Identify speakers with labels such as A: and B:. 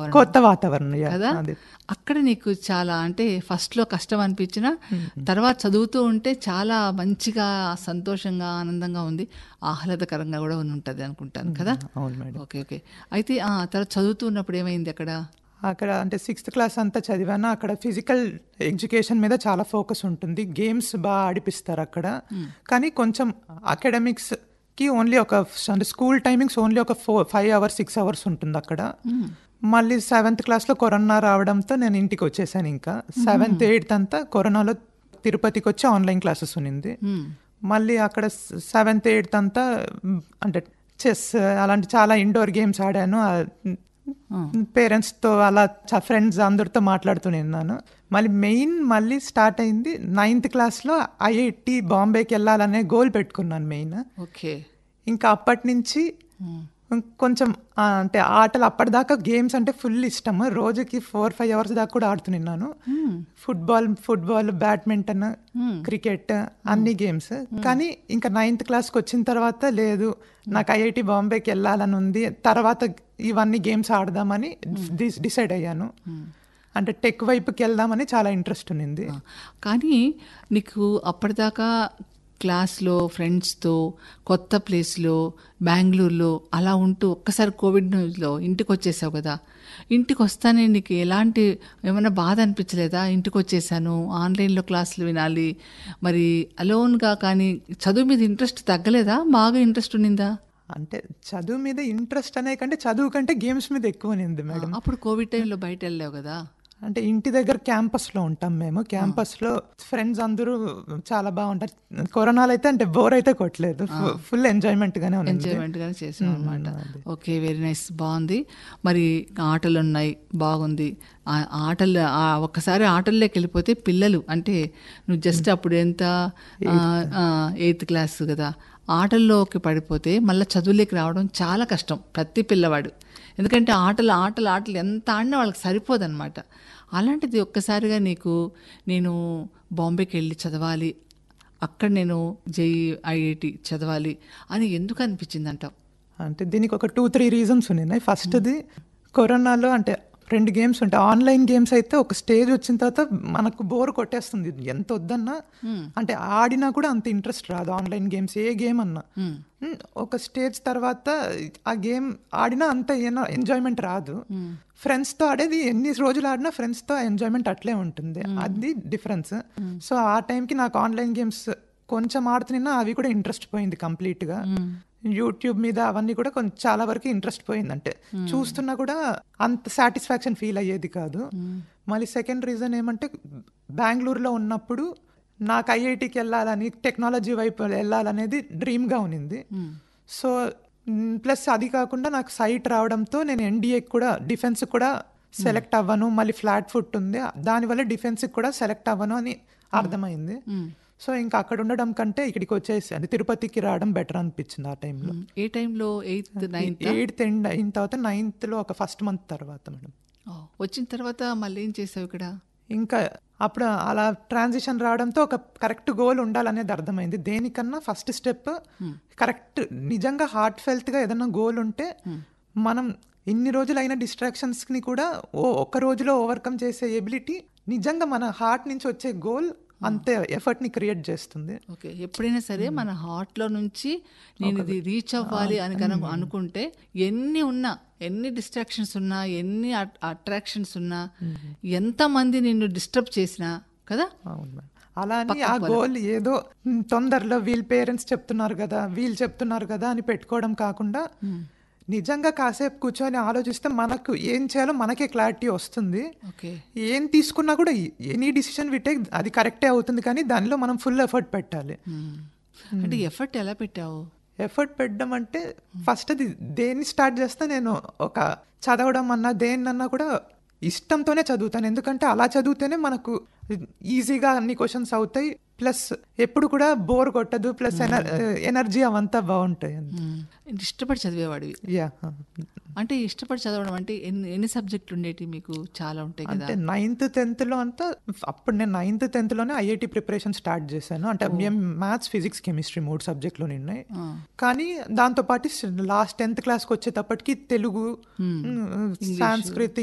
A: వాతావరణం
B: కొత్త వాతావరణం yeah,
A: కదా
B: అది
A: అక్కడ నీకు చాలా అంటే ఫస్ట్ లో కష్టం అనిపించిన తర్వాత చదువుతూ ఉంటే చాలా మంచిగా సంతోషంగా ఆనందంగా ఉంది ఆహ్లాదకరంగా కూడా ఉంటుంది అనుకుంటాను కదా
B: అవును మేడం
A: ఓకే ఓకే అయితే ఆ తర్వాత చదువుతూ ఉన్నప్పుడు ఏమైంది అక్కడ
B: అక్కడ అంటే సిక్స్త్ క్లాస్ అంతా చదివాను అక్కడ ఫిజికల్ ఎడ్యుకేషన్ మీద చాలా ఫోకస్ ఉంటుంది గేమ్స్ బాగా ఆడిపిస్తారు అక్కడ కానీ కొంచెం అకాడమిక్స్ కి ఓన్లీ ఒక అంటే స్కూల్ టైమింగ్స్ ఓన్లీ ఒక four five hours six hours ఉంటుంది అక్కడ మళ్ళీ సెవెంత్ క్లాస్లో కరోనా రావడంతో నేను ఇంటికి వచ్చేసాను ఇంకా సెవెంత్ ఎయిత్ అంతా కరోనాలో తిరుపతికి వచ్చి ఆన్లైన్ క్లాసెస్ ఉన్నింది
A: మ్మ్.
B: మళ్ళీ అక్కడ సెవెంత్ ఎయిత్ అంతా మ్, అంటే చెస్ అలాంటి చాలా ఇండోర్ గేమ్స్ ఆడాను పేరెంట్స్తో అలా ఫ్రెండ్స్ అందరితో మాట్లాడుతూ ఉన్నాను మళ్ళీ మెయిన్ మళ్ళీ స్టార్ట్ అయింది నైన్త్ క్లాస్లో ఐఐటి బాంబేకి వెళ్ళాలనే గోల్ పెట్టుకున్నాను మెయిన్
A: ఓకే
B: ఇంకా అప్పటి నుంచి
A: మ్మ్.
B: కొంచెం ఆ, అంటే ఆటలు అప్పటిదాకా గేమ్స్ అంటే ఫుల్ ఇష్టం రోజుకి ఫోర్ ఫైవ్ అవర్స్ దాకా కూడా ఆడుతున్నాను ఫుట్బాల్ ఫుట్బాల్ బ్యాడ్మింటన్ క్రికెట్ అన్ని గేమ్స్ కానీ ఇంకా నైన్త్ క్లాస్కి వచ్చిన తర్వాత లేదు నాకు ఐఐటి బాంబేకి వెళ్ళాలని ఉంది తర్వాత ఇవన్నీ గేమ్స్ ఆడదామని డిసైడ్ అయ్యాను అంటే టెక్ వైపుకి వెళ్దామని చాలా ఇంట్రెస్ట్ ఉన్నింది
A: ఆ, కానీ నీకు అప్పటిదాకా క్లాస్లో ఫ్రెండ్స్తో కొత్త ప్లేస్లో బెంగళూరులో అలా ఉంటూ ఒక్కసారి కోవిడ్లో ఇంటికి వచ్చేసావు కదా ఇంటికి వస్తానే నీకు ఎలాంటి ఏమైనా బాధ అనిపించలేదా ఇంటికి వచ్చేసాను ఆన్లైన్లో క్లాసులు వినాలి మరి అలోన్గా కానీ చదువు మీద ఇంట్రెస్ట్ తగ్గలేదా బాగా ఇంట్రెస్ట్ ఉన్నిందా
B: అంటే చదువు మీద ఇంట్రెస్ట్ అనే కంటే చదువు కంటే గేమ్స్ మీద ఎక్కువ ఉన్నింది మేడం
A: అప్పుడు కోవిడ్ టైంలో బయట వెళ్ళావు కదా
B: అంటే ఇంటి దగ్గర క్యాంపస్లో ఉంటాం మేము క్యాంపస్లో ఫ్రెండ్స్ అందరూ చాలా బాగుంటారు కరోనాలో అయితే అంటే బోర్ అయితే కొట్టలేదు ఫుల్ ఎంజాయ్మెంట్గానే ఉంది
A: ఎంజాయ్మెంట్ గానే చేసాం అనమాట ఓకే వెరీ నైస్ బాగుంది మరి ఆటలు ఉన్నాయి బాగుంది ఆ ఆటలు ఆ ఒక్కసారి ఆటల్లోకి వెళ్ళిపోతే పిల్లలు అంటే నువ్వు జస్ట్ అప్పుడు ఎంత ఎయిత్ క్లాస్ కదా ఆటల్లోకి పడిపోతే మళ్ళీ చదువులోకి రావడం చాలా కష్టం ప్రతి పిల్లవాడు ఎందుకంటే ఆటలు ఆటలు ఆటలు ఎంత ఆడినా వాళ్ళకి సరిపోదన్నమాట అలాంటిది ఒక్కసారిగా నీకు నేను బాంబేకి వెళ్ళి చదవాలి అక్కడ నేను జేఈ ఐఐటి చదవాలి అని ఎందుకు అనిపించింది అంటావు
B: అంటే దీనికి ఒక టూ త్రీ రీజన్స్ ఉన్నాయి ఫస్ట్ది కరోనాలో అంటే రెండు గేమ్స్ ఉంటాయి ఆన్లైన్ గేమ్స్ అయితే ఒక స్టేజ్ వచ్చిన తర్వాత మనకు బోర్ కొట్టేస్తుంది ఎంత వద్దన్నా అంటే ఆడినా కూడా అంత ఇంట్రెస్ట్ రాదు ఆన్లైన్ గేమ్స్ ఏ గేమ్ అన్నా ఉమ్, ఒక స్టేజ్ తర్వాత ఆ గేమ్ ఆడినా అంత ఎంజాయ్మెంట్ రాదు ఫ్రెండ్స్తో ఆడేది ఎన్ని రోజులు ఆడినా ఫ్రెండ్స్తో ఎంజాయ్మెంట్ అట్లే ఉంటుంది అది డిఫరెన్స్ సో ఆ టైంకి నాకు ఆన్లైన్ గేమ్స్ కొంచెం ఆడుతున్నా అవి కూడా ఇంట్రెస్ట్ పోయింది కంప్లీట్గా యూట్యూబ్ మీద అవన్నీ కూడా కొంచెం చాలా వరకు ఇంట్రెస్ట్ పోయింది అంటే చూస్తున్నా కూడా అంత సాటిస్ఫాక్షన్ ఫీల్ అయ్యేది కాదు మళ్ళీ సెకండ్ రీజన్ ఏమంటే బెంగళూరులో ఉన్నప్పుడు నాకు ఐఐటికి వెళ్ళాలని టెక్నాలజీ వైపు వెళ్ళాలనేది డ్రీమ్గా ఉన్నింది సో ప్లస్ అది కాకుండా నాకు సైట్ రావడంతో నేను ఎన్డీఏకి కూడా డిఫెన్స్ కూడా సెలెక్ట్ అవ్వను మళ్ళీ ఫ్లాట్ ఫుట్ ఉంది దానివల్ల డిఫెన్స్కి కూడా సెలెక్ట్ అవ్వను అని అర్థమైంది సో ఇంకా అక్కడ ఉండడం కంటే ఇక్కడికి వచ్చేసి అంటే తిరుపతికి రావడం బెటర్ అనిపించింది ఆ టైంలో
A: ఏ టైంలో ఎయిత్ నైన్త్
B: ఎయిత్ ఎండ్ అయిన తర్వాత నైన్త్లో ఒక ఫస్ట్ మంత్ తర్వాత మేడం
A: వచ్చిన తర్వాత మళ్ళీ ఏం చేసావు ఇక్కడ
B: ఇంకా అప్పుడు అలా ట్రాన్సిషన్ రావడంతో ఒక కరెక్ట్ గోల్ ఉండాలనేది అర్థమైంది దేనికన్నా ఫస్ట్ స్టెప్ కరెక్ట్ నిజంగా హార్ట్ ఫెల్త్గా ఏదైనా గోల్ ఉంటే మనం ఇన్ని రోజులైన డిస్ట్రాక్షన్స్ని కూడా ఓ ఒక్క రోజులో ఓవర్కమ్ చేసే ఎబిలిటీ నిజంగా మన హార్ట్ నుంచి వచ్చే గోల్ అంతే ఎఫర్ట్ని క్రియేట్ చేస్తుంది
A: ఓకే ఎప్పుడైనా సరే మన హార్ట్ లో నుంచి నేను ఇది రీచ్ అవ్వాలి అని కనుక అనుకుంటే ఎన్ని ఉన్నా ఎన్ని డిస్ట్రాక్షన్స్ ఉన్నా ఎన్ని అట్రాక్షన్స్ ఉన్నా ఎంతమంది నిన్ను డిస్టర్బ్ చేసినా కదా
B: అవును మేడం అలా అని ఆ గోల్ ఏదో "ఉమ్, తొందరలో వీళ్ళ పేరెంట్స్ చెప్తున్నారు కదా వీళ్ళు చెప్తున్నారు కదా అని పెట్టుకోవడం కాకుండా నిజంగా కాసేపు కూర్చొని ఆలోచిస్తే మనకు ఏం చేయాలో మనకే క్లారిటీ వస్తుంది
A: ఓకే
B: ఏం తీసుకున్నా కూడా ఎనీ డిసిషన్ వి టేక్ అది కరెక్టే అవుతుంది కానీ దానిలో మనం ఫుల్ ఎఫర్ట్ పెట్టాలి
A: అంటే ఎఫర్ట్ ఎలా పెట్టావు
B: ఎఫర్ట్ పెట్టడం అంటే ఫస్ట్ అది దేన్ని స్టార్ట్ చేస్తే నేను ఒక చదవడం అన్నా దేన్నన్నా కూడా ఇష్టంతోనే చదువుతాను ఎందుకంటే అలా చదివితేనే మనకు ఈజీగా అన్ని క్వశ్చన్స్ అవుతాయి ప్లస్ ఎప్పుడు కూడా బోర్ కొట్టదు ప్లస్ ఎనర్జీ అవంతా బాగుంటాయి
A: మ్మ్. ఇష్టపడి చదివేవాడివి
B: యా
A: అంటే ఇష్టపడి చదవడం అంటే ఎన్ని ఎన్ని సబ్జెక్టులు ఉండేవి మీకు చాలా ఉంటాయి కదా
B: అంటే నైన్త్ టెన్త్లో అంతా అప్పుడు నేను నైన్త్ టెన్త్లోనే ఐఐటి ప్రిపరేషన్ స్టార్ట్ చేశాను అంటే మేము మ్యాథ్స్ ఫిజిక్స్ కెమిస్ట్రీ మూడు సబ్జెక్టులు ఉన్నాయి
A: ఆ.
B: కానీ దాంతో పాటు లాస్ట్ టెన్త్ క్లాస్కి వచ్చేటప్పటికి తెలుగు సాంస్కృతి